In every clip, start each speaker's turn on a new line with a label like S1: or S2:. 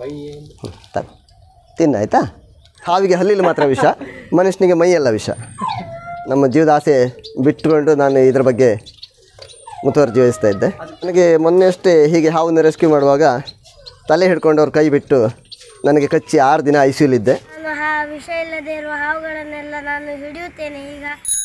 S1: ಹ್ಮ್, ತಗೋ ತಿನ್ನು ಆಯಿತಾ ಹಾವಿಗೆ ಹಲ್ಲಿಲಿ ಮಾತ್ರ ವಿಷ ಮನುಷ್ಯನಿಗೆ ಮೈಯೆಲ್ಲ ವಿಷ ನಮ್ಮ ಜೀವದ ಆಸೆ ಬಿಟ್ಟುಕೊಂಡು ನಾನು ಇದ್ರ ಬಗ್ಗೆ ಮುತುವರ್ಜಿ ವಹಿಸ್ತಾ ಇದ್ದೆ ನನಗೆ ಮೊನ್ನೆ ಅಷ್ಟೇ ಹೀಗೆ ಹಾವನ್ನು ರೆಸ್ಕ್ಯೂ ಮಾಡುವಾಗ ತಲೆ ಹಿಡ್ಕೊಂಡು ಅವ್ರ ಕೈ ಬಿಟ್ಟು ನನಗೆ ಕಚ್ಚಿ ಆರು ದಿನ ಐ ಇದ್ದೆ
S2: ನಾನು ಹಾ ವಿಷ ಇಲ್ಲದೆ ಇರುವ ಹಾವುಗಳನ್ನೆಲ್ಲ ನಾನು ಹಿಡಿಯುತ್ತೇನೆ ಈಗ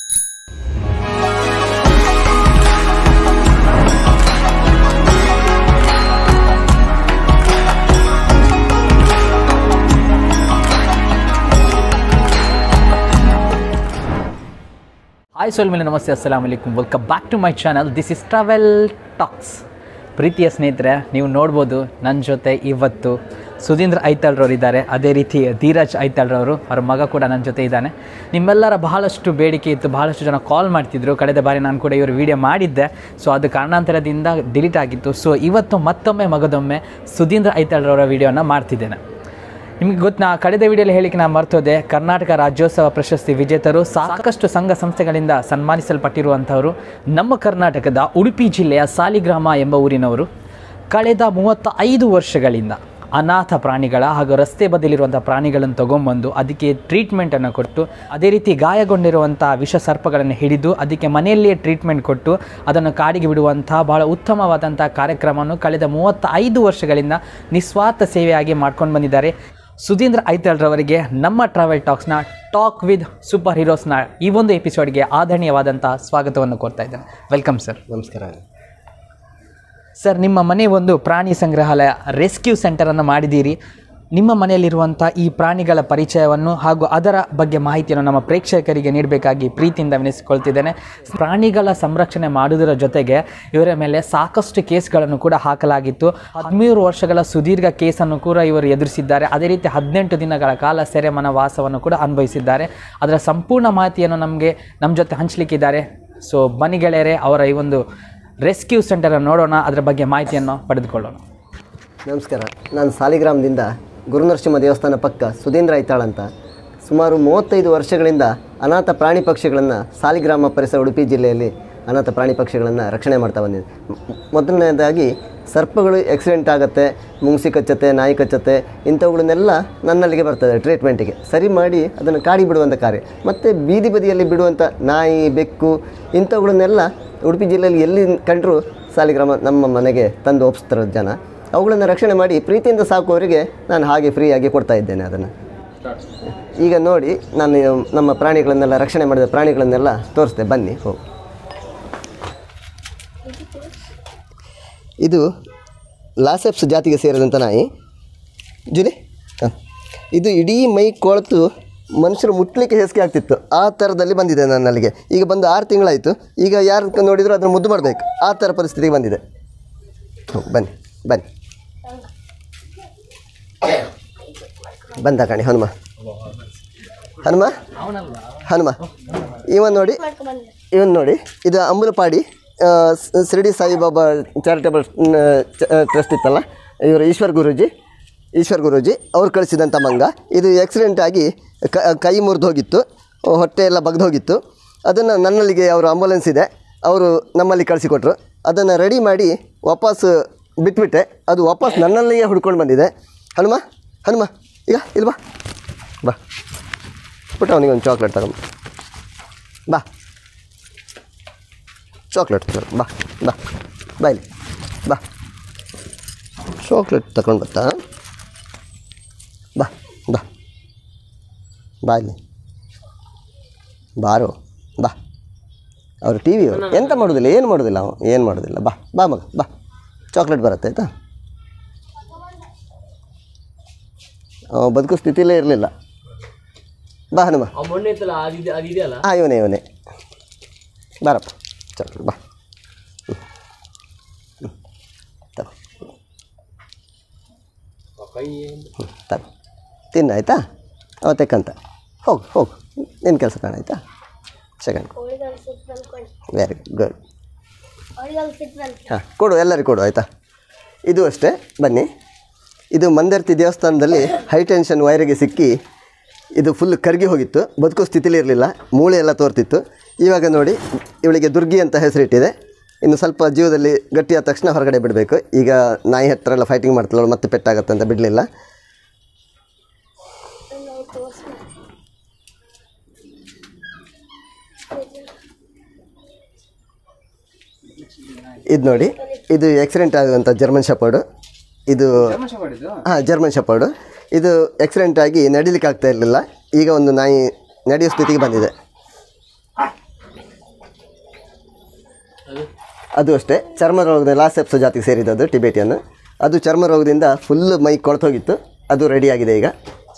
S3: ಹಾಯ್ ಸೋಲ್ ಮೇಲೆ ನಮಸ್ತೆ ಅಸ್ಸಲಾಮ್ ಅಲೈಕುಮ್ welcome back to my channel this is travel talks ಪ್ರೀತಿಯ ಸ್ನೇಹಿತರೆ ನೀವು ನೋಡ್ಬೋದು ನನ್ನ ಜೊತೆ ಇವತ್ತು ಸುಧೀಂದ್ರ ಐತಾಳ್ರವ್ರು ಇದ್ದಾರೆ ಅದೇ ರೀತಿ ಧೀರಜ್ ಐತಾಳ್ರವರು ಅವ್ರ ಮಗ ಕೂಡ ನನ್ನ ಜೊತೆ ಇದ್ದಾನೆ ನಿಮ್ಮೆಲ್ಲರ ಬಹಳಷ್ಟು ಬೇಡಿಕೆ ಇತ್ತು ಬಹಳಷ್ಟು ಜನ ಕಾಲ್ ಮಾಡ್ತಿದ್ರು ಕಳೆದ ಬಾರಿ ನಾನು ಕೂಡ ಇವರು ವಿಡಿಯೋ ಮಾಡಿದ್ದೆ ಸೊ ಅದು ಕಾರಣಾಂತರದಿಂದ ಡಿಲೀಟ್ ಆಗಿತ್ತು ಸೊ ಇವತ್ತು ಮತ್ತೊಮ್ಮೆ ಮಗದೊಮ್ಮೆ ಸುಧೀಂದ್ರ ಐತಾಳ್ರವರ ವಿಡಿಯೋನ ಮಾಡ್ತಿದ್ದೇನೆ ನಿಮಗೆ ಗೊತ್ತು ನಾ ಕಳೆದ ವಿಡಿಯೋಲಿ ಹೇಳಿಕ್ಕೆ ನಾನು ಮರ್ತೋದೆ ಕರ್ನಾಟಕ ರಾಜ್ಯೋತ್ಸವ ಪ್ರಶಸ್ತಿ ವಿಜೇತರು ಸಾಕಷ್ಟು ಸಂಘ ಸಂಸ್ಥೆಗಳಿಂದ ಸನ್ಮಾನಿಸಲ್ಪಟ್ಟಿರುವಂಥವರು ನಮ್ಮ ಕರ್ನಾಟಕದ ಉಡುಪಿ ಜಿಲ್ಲೆಯ ಸಾಲಿಗ್ರಾಮ ಎಂಬ ಊರಿನವರು ಕಳೆದ ಮೂವತ್ತ ಐದು ವರ್ಷಗಳಿಂದ ಅನಾಥ ಪ್ರಾಣಿಗಳ ಹಾಗೂ ರಸ್ತೆ ಬದಿಲಿರುವಂಥ ಪ್ರಾಣಿಗಳನ್ನು ತಗೊಂಬಂದು ಅದಕ್ಕೆ ಟ್ರೀಟ್ಮೆಂಟನ್ನು ಕೊಟ್ಟು ಅದೇ ರೀತಿ ಗಾಯಗೊಂಡಿರುವಂಥ ವಿಷ ಸರ್ಪಗಳನ್ನು ಹಿಡಿದು ಅದಕ್ಕೆ ಮನೆಯಲ್ಲಿಯೇ ಟ್ರೀಟ್ಮೆಂಟ್ ಕೊಟ್ಟು ಅದನ್ನು ಕಾಡಿಗೆ ಬಿಡುವಂಥ ಬಹಳ ಉತ್ತಮವಾದಂಥ ಕಾರ್ಯಕ್ರಮವನ್ನು ಕಳೆದ ಮೂವತ್ತ ಐದು ವರ್ಷಗಳಿಂದ ನಿಸ್ವಾರ್ಥ ಸೇವೆಯಾಗಿ ಮಾಡ್ಕೊಂಡು ಬಂದಿದ್ದಾರೆ ಸುಧೀಂದ್ರ ಐತಾಳ್ರವರಿಗೆ ನಮ್ಮ ಟ್ರಾವೆಲ್ ಟಾಕ್ಸ್ನ ಟಾಕ್ ವಿತ್ ಸೂಪರ್ ಹೀರೋಸ್ನ ಈ ಒಂದು ಎಪಿಸೋಡ್ಗೆ ಆದರಣೀಯವಾದಂಥ ಸ್ವಾಗತವನ್ನು ಕೋರ್ತಾ ಇದ್ದೇನೆ ವೆಲ್ಕಮ್ ಸರ್
S1: ನಮಸ್ಕಾರ
S3: ಸರ್ ನಿಮ್ಮ ಮನೆ ಒಂದು ಪ್ರಾಣಿ ಸಂಗ್ರಹಾಲಯ ರೆಸ್ಕ್ಯೂ ಸೆಂಟರನ್ನು ಮಾಡಿದ್ದೀರಿ ನಿಮ್ಮ ಮನೆಯಲ್ಲಿರುವಂಥ ಈ ಪ್ರಾಣಿಗಳ ಪರಿಚಯವನ್ನು ಹಾಗೂ ಅದರ ಬಗ್ಗೆ ಮಾಹಿತಿಯನ್ನು ನಮ್ಮ ಪ್ರೇಕ್ಷಕರಿಗೆ ನೀಡಬೇಕಾಗಿ ಪ್ರೀತಿಯಿಂದ ವಿನಿಸಿಕೊಳ್ತಿದ್ದೇನೆ ಪ್ರಾಣಿಗಳ ಸಂರಕ್ಷಣೆ ಮಾಡುವುದರ ಜೊತೆಗೆ ಇವರ ಮೇಲೆ ಸಾಕಷ್ಟು ಕೇಸ್ಗಳನ್ನು ಕೂಡ ಹಾಕಲಾಗಿತ್ತು ಹದಿಮೂರು ವರ್ಷಗಳ ಸುದೀರ್ಘ ಕೇಸನ್ನು ಕೂಡ ಇವರು ಎದುರಿಸಿದ್ದಾರೆ ಅದೇ ರೀತಿ ಹದಿನೆಂಟು ದಿನಗಳ ಕಾಲ ಸೆರೆಮನ ವಾಸವನ್ನು ಕೂಡ ಅನುಭವಿಸಿದ್ದಾರೆ ಅದರ ಸಂಪೂರ್ಣ ಮಾಹಿತಿಯನ್ನು ನಮಗೆ ನಮ್ಮ ಜೊತೆ ಹಂಚಲಿಕ್ಕಿದ್ದಾರೆ ಸೊ ಬನ್ನಿ ಗೆಳೆಯರೆ ಅವರ ಈ ಒಂದು ರೆಸ್ಕ್ಯೂ ಸೆಂಟರನ್ನು ನೋಡೋಣ ಅದರ ಬಗ್ಗೆ ಮಾಹಿತಿಯನ್ನು ಪಡೆದುಕೊಳ್ಳೋಣ
S1: ನಮಸ್ಕಾರ ನಾನು ಸಾಲಿಗ್ರಾಮದಿಂದ ಗುರುನರಸಿಂಹ ದೇವಸ್ಥಾನ ಪಕ್ಕ ಸುಧೀಂದ್ರ ಐತಾಳ್ ಅಂತ ಸುಮಾರು ಮೂವತ್ತೈದು ವರ್ಷಗಳಿಂದ ಅನಾಥ ಪ್ರಾಣಿ ಪಕ್ಷಿಗಳನ್ನು ಸಾಲಿಗ್ರಾಮ ಪರಿಸರ ಉಡುಪಿ ಜಿಲ್ಲೆಯಲ್ಲಿ ಅನಾಥ ಪ್ರಾಣಿ ಪಕ್ಷಿಗಳನ್ನು ರಕ್ಷಣೆ ಮಾಡ್ತಾ ಬಂದಿದೆ ಮ್- ಮೊದಲನೇದಾಗಿ ಸರ್ಪಗಳು ಆಕ್ಸಿಡೆಂಟ್ ಆಗುತ್ತೆ ಮುಂಗ್ಸಿ ಕಚ್ಚತ್ತೆ ನಾಯಿ ಕಚ್ಚತ್ತೆ ಇಂಥವುಗಳನ್ನೆಲ್ಲ ನನ್ನಲ್ಲಿಗೆ ಬರ್ತದೆ ಟ್ರೀಟ್ಮೆಂಟಿಗೆ ಸರಿ ಮಾಡಿ ಅದನ್ನು ಕಾಡಿ ಬಿಡುವಂಥ ಕಾರ್ಯ ಮತ್ತು ಬೀದಿ ಬದಿಯಲ್ಲಿ ಬಿಡುವಂಥ ನಾಯಿ ಬೆಕ್ಕು ಇಂಥವುಗಳನ್ನೆಲ್ಲ ಉಡುಪಿ ಜಿಲ್ಲೆಯಲ್ಲಿ ಎಲ್ಲಿ ಕಂಡರೂ ಸಾಲಿಗ್ರಾಮ ನಮ್ಮ ಮನೆಗೆ ತಂದು ಒಪ್ಪಿಸ್ತಾರೆ ಜನ ಅವುಗಳನ್ನು ರಕ್ಷಣೆ ಮಾಡಿ ಪ್ರೀತಿಯಿಂದ ಸಾಕುವವರಿಗೆ ನಾನು ಹಾಗೆ ಫ್ರೀಯಾಗಿ ಕೊಡ್ತಾ ಇದ್ದೇನೆ ಅದನ್ನು ಈಗ ನೋಡಿ ನಾನು ನಮ್ಮ ಪ್ರಾಣಿಗಳನ್ನೆಲ್ಲ ರಕ್ಷಣೆ ಮಾಡಿದ ಪ್ರಾಣಿಗಳನ್ನೆಲ್ಲ ತೋರಿಸ್ದೆ ಬನ್ನಿ ಹೋಗಿ ಇದು ಲಾಸೆಪ್ಸ್ ಜಾತಿಗೆ ಸೇರಿದಂಥ ನಾಯಿ ಜುಲಿ ಹಾಂ ಇದು ಇಡೀ ಮೈ ಕೊಳೆತು ಮನುಷ್ಯರು ಮುಟ್ಲಿಕ್ಕೆ ಹೇಸಿಗೆ ಆಗ್ತಿತ್ತು ಆ ಥರದಲ್ಲಿ ಬಂದಿದೆ ನನ್ನಲ್ಲಿಗೆ ಈಗ ಬಂದು ಆರು ತಿಂಗಳಾಯಿತು ಈಗ ಯಾರು ನೋಡಿದರೂ ಅದನ್ನು ಮುದ್ದು ಮಾಡಬೇಕು ಆ ಥರ ಪರಿಸ್ಥಿತಿಗೆ ಬಂದಿದೆ ಹೋಗಿ ಬನ್ನಿ ಬನ್ನಿ ಬಂದ ಕಣಿ ಹನುಮ ಹನುಮ ಹನುಮ ಇವನ್ ನೋಡಿ ಇವನ್ ನೋಡಿ ಇದು ಅಂಬುಲಪಾಡಿ ಆ, ಸ್- ಶಿರಡಿ ಸಾಯಿಬಾಬಾ ಚಾರಿಟಬಲ್ ಟ್ರಸ್ಟ್ ಇತ್ತಲ್ಲ ಇವರು ಈಶ್ವರ್ ಗುರೂಜಿ ಈಶ್ವರ್ ಗುರೂಜಿ ಅವ್ರು ಕಳಿಸಿದಂಥ ಮಂಗ ಇದು ಆಕ್ಸಿಡೆಂಟ್ ಆಗಿ ಕ ಕೈ ಮುರಿದು ಹೋಗಿತ್ತು ಹೊಟ್ಟೆ ಎಲ್ಲ ಬಗ್ದು ಹೋಗಿತ್ತು ಅದನ್ನು ನನ್ನಲ್ಲಿಗೆ ಅವರು ಆಂಬುಲೆನ್ಸ್ ಇದೆ ಅವರು ನಮ್ಮಲ್ಲಿ ಕಳಿಸಿಕೊಟ್ರು ಅದನ್ನು ರೆಡಿ ಮಾಡಿ ವಾಪಸ್ ಬಿಟ್ಬಿಟ್ಟೆ ಅದು ವಾಪಸ್ ನನ್ನಲ್ಲಿಯೇ ಹುಡ್ಕೊಂಡು ಬಂದಿದೆ ಹನುಮ ಹನುಮ ಈಗ ಇಲ್ಲಿ ಬಾ ಬಾ ಪುಟ್ಟ ಅವನಿಗೆ ಒಂದು ಚಾಕ್ಲೇಟ್ ತಗೊಂಡು ಬಾ ಚಾಕ್ಲೇಟ್ ತಗೊಂಡು ಬಾ ಬಾ ಬಾ ಇಲ್ಲಿ ಬಾ ಚಾಕ್ಲೇಟ್ ತಗೊಂಡು ಬತ್ತಾ ಬಾ ಬಾ ಬಾ ಇಲ್ಲಿ ಬಾರೋ ಬಾ ಅವರು ಟಿ ವಿ ಅವರು ಎಂತ ಮಾಡೋದಿಲ್ಲ ಏನು ಮಾಡೋದಿಲ್ಲ ಅವ ಏನು ಮಾಡೋದಿಲ್ಲ ಬಾ ಬಾ ಮಗ ಬಾ ಚಾಕ್ಲೇಟ್ ಬರುತ್ತೆ ಆಯಿತಾ ಅವ ಬದುಕೋ ಸ್ಥಿತಿಲೇ ಇರಲಿಲ್ಲ ಬಾ ಹನುಮ ಹಾಂ ಇವನೇ ಇವನೇ ಬಾರಪ್ಪ ಚಾಕ್ಲೇಟ್ ಬಾ ಹ್ಞೂ ತಗೋ ಹ್ಞೂ ತಗೋ ತಿನ್ನು ಆಯಿತಾ ಅವತ್ತೆಕ್ಕಂತ ಹೋಗು ಹೋಗು ನಿನ್ನ ಕೆಲಸ ಕಾಣ ಆಯಿತಾ ಸೆಕೆಂಡ್
S2: ಕೋಳಿಗಳು ಸಿಟ್ಟು ಬಂದ್ಕೊಂಡು
S1: ವೆರಿ ಗುಡ್
S2: ಕೋಳಿಗಳು ಸಿಟ್ಟು ಬಂತು
S1: ಹಾಂ ಕೊಡು ಎಲ್ಲರಿಗೂ ಕೊಡು ಆಯಿತಾ ಇದು ಅಷ್ಟೇ ಬನ್ನಿ ಇದು ಮಂದರ್ತಿ ದೇವಸ್ಥಾನದಲ್ಲಿ ಹೈ ಟೆನ್ಷನ್ ವೈರಿಗೆ ಸಿಕ್ಕಿ ಇದು ಫುಲ್ ಕರಗಿ ಹೋಗಿತ್ತು ಬದುಕೋ ಸ್ಥಿತಿಲಿ ಇರಲಿಲ್ಲ ಮೂಳೆ ಎಲ್ಲ ತೋರ್ತಿತ್ತು ಇವಾಗ ನೋಡಿ ಇವಳಿಗೆ ದುರ್ಗಿ ಅಂತ ಹೆಸರಿಟ್ಟಿದೆ ಇನ್ನು ಸ್ವಲ್ಪ ಜೀವದಲ್ಲಿ ಗಟ್ಟಿಯಾದ ತಕ್ಷಣ ಹೊರಗಡೆ ಬಿಡಬೇಕು ಈಗ ನಾಯಿ ಹತ್ರ ಎಲ್ಲ ಫೈಟಿಂಗ್ ಮಾಡ್ತಾಳೆ ಮತ್ತೆ ಪೆಟ್ಟಾಗತ್ತೆ ಅಂತ ಬಿಡಲಿಲ್ಲ ಇದು ನೋಡಿ ಇದು ಆಕ್ಸಿಡೆಂಟ್ ಆಗುವಂಥ ಜರ್ಮನ್ ಶಪರ್ಡು ಇದು ಹಾಂ ಜರ್ಮನ್ ಶಪರ್ಡು ಇದು ಆಕ್ಸಿಡೆಂಟ್ ಆಗಿ ನಡಿಲಿಕ್ಕೆ ಆಗ್ತಾ ಇರಲಿಲ್ಲ ಈಗ ಒಂದು ನಾಯಿ ನಡೆಯೋ ಸ್ಥಿತಿಗೆ ಬಂದಿದೆ ಅದು ಅಷ್ಟೇ ಚರ್ಮ ರೋಗದ ಲಾಸೆಪ್ಸ್ ಜಾತಿಗೆ ಸೇರಿದದ್ದು ಟಿಬೇಟಿಯನ್ ಅದು ಚರ್ಮ ರೋಗದಿಂದ ಫುಲ್ ಮೈ ಕೊಳ್ತೋಗಿತ್ತು ಅದು ರೆಡಿಯಾಗಿದೆ ಈಗ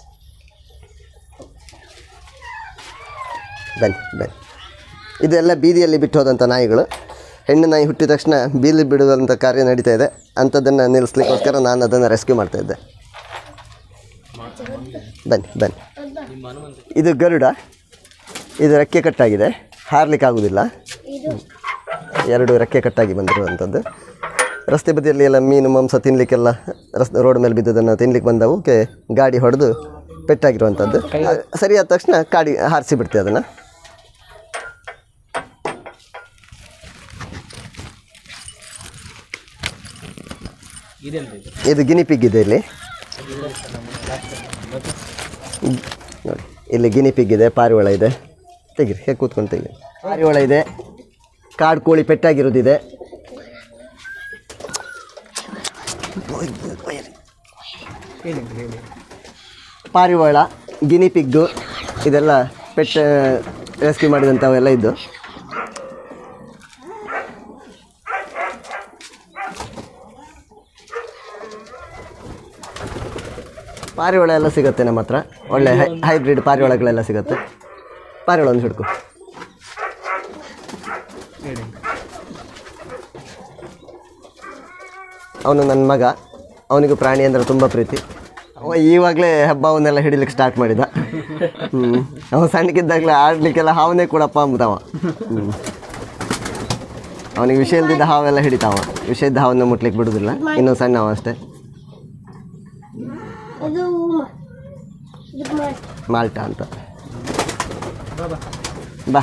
S1: ಬನ್ನಿ ಬನ್ನಿ ಇದೆಲ್ಲ ಬೀದಿಯಲ್ಲಿ ಬಿಟ್ಟು ಹೋದಂಥ ನಾಯಿಗಳು ಹೆಣ್ಣು ನಾಯಿ ಹುಟ್ಟಿದ ತಕ್ಷಣ ಬೀದಿ ಬಿಡುವಂಥ ಕಾರ್ಯ ನಡೀತಾ ಇದೆ ಅಂಥದ್ದನ್ನು ನಿಲ್ಲಿಸ್ಲಿಕ್ಕೋಸ್ಕರ ನಾನು ಅದನ್ನು ರೆಸ್ಕ್ಯೂ ಮಾಡ್ತಾ ಇದ್ದೆ ಬನ್ನಿ ಬನ್ನಿ ಇದು ಗರುಡ ಇದು ರೆಕ್ಕೆ ಕಟ್ಟಾಗಿದೆ ಹಾರ್ಲಿಕ್ಕೆ ಆಗೋದಿಲ್ಲ ಎರಡು ರೆಕ್ಕೆ ಕಟ್ಟಾಗಿ ಬಂದಿರುವಂಥದ್ದು ರಸ್ತೆ ಬದಿಯಲ್ಲಿ ಎಲ್ಲ ಮೀನು ಮಾಂಸ ತಿನ್ನಲಿಕ್ಕೆಲ್ಲ ರಸ್ತೆ ರೋಡ್ ಮೇಲೆ ಬಿದ್ದದನ್ನು ತಿನ್ಲಿಕ್ಕೆ ಬಂದವಕ್ಕೆ ಗಾಡಿ ಹೊಡೆದು ಪೆಟ್ಟಾಗಿರುವಂಥದ್ದು ಅ- ಸರಿಯಾದ ತಕ್ಷಣ ಕಾಡಿ ಹಾರಿಸಿ ಬಿಡ್ತೀವಿ ಅದನ್ನು ಇದು ಗಿನಿ ಪಿಗ್ ಇದೆ ಇಲ್ಲಿ ನೋಡಿ ಇಲ್ಲಿ ಗಿನಿ ಪಿಗ್ ಇದೆ ಪಾರಿವಾಳ ಇದೆ ತೆಗೀರಿ ಹೇಗೆ ಕೂತ್ಕೊಂಡು ತೆಗೀರಿ ಪಾರಿವಾಳ ಇದೆ ಕಾಡು ಕೋಳಿ ಪೆಟ್ಟಾಗಿರೋದಿದೆ ಪಾರಿವಾಳ ಗಿನಿ ಪಿಗ್ಗು ಇದೆಲ್ಲ ಪೆಟ್ಟ ರೆಸ್ಕ್ಯೂ ಮಾಡಿದಂಥವೆಲ್ಲ ಇದ್ದು ಪಾರಿವಾಳ ಎಲ್ಲ ಸಿಗುತ್ತೆ ನಮ್ಮ ಹತ್ರ ಒಳ್ಳೆ ಹೈ ಹೈಬ್ರಿಡ್ ಪಾರಿವಾಳಗಳೆಲ್ಲ ಸಿಗುತ್ತೆ ಪಾರಿವಾಳ ಒಂದು ಹಿಡ್ಕೊ ಅವನು ನನ್ನ ಮಗ ಅವನಿಗೂ ಪ್ರಾಣಿ ಅಂದರೆ ತುಂಬ ಪ್ರೀತಿ ಅವ ಇವಾಗಲೇ ಹಬ್ಬವನ್ನೆಲ್ಲ ಹಿಡಿಲಿಕ್ಕೆ ಸ್ಟಾರ್ಟ್ ಮಾಡಿದ ಹ್ಞೂ ಅವ ಸಣ್ಣಕ್ಕಿದ್ದಾಗಲೇ ಆಡಲಿಕ್ಕೆಲ್ಲ ಹಾವನೇ ಕೊಡಪ್ಪ ಅಂಬುದವ ಹ್ಞೂ ಅವನಿಗೆ ವಿಷಯ ಇಲ್ದಿದ್ದ ಹಾವೆಲ್ಲ ಹಿಡಿತಾವ ವಿಷ ಇದ್ದ ಹಾವನ್ನು ಮುಟ್ಲಿಕ್ಕೆ ಬಿಡುವುದಿಲ್ಲ ಇನ್ನೂ ಸಣ್ಣ ಅವ ಅಷ್ಟೇ
S2: ಇದು ಉಮ. ಇದು ಮಾಡಿ
S1: ಮಾಲ್ಟಾ ಅಂತ ಬಾ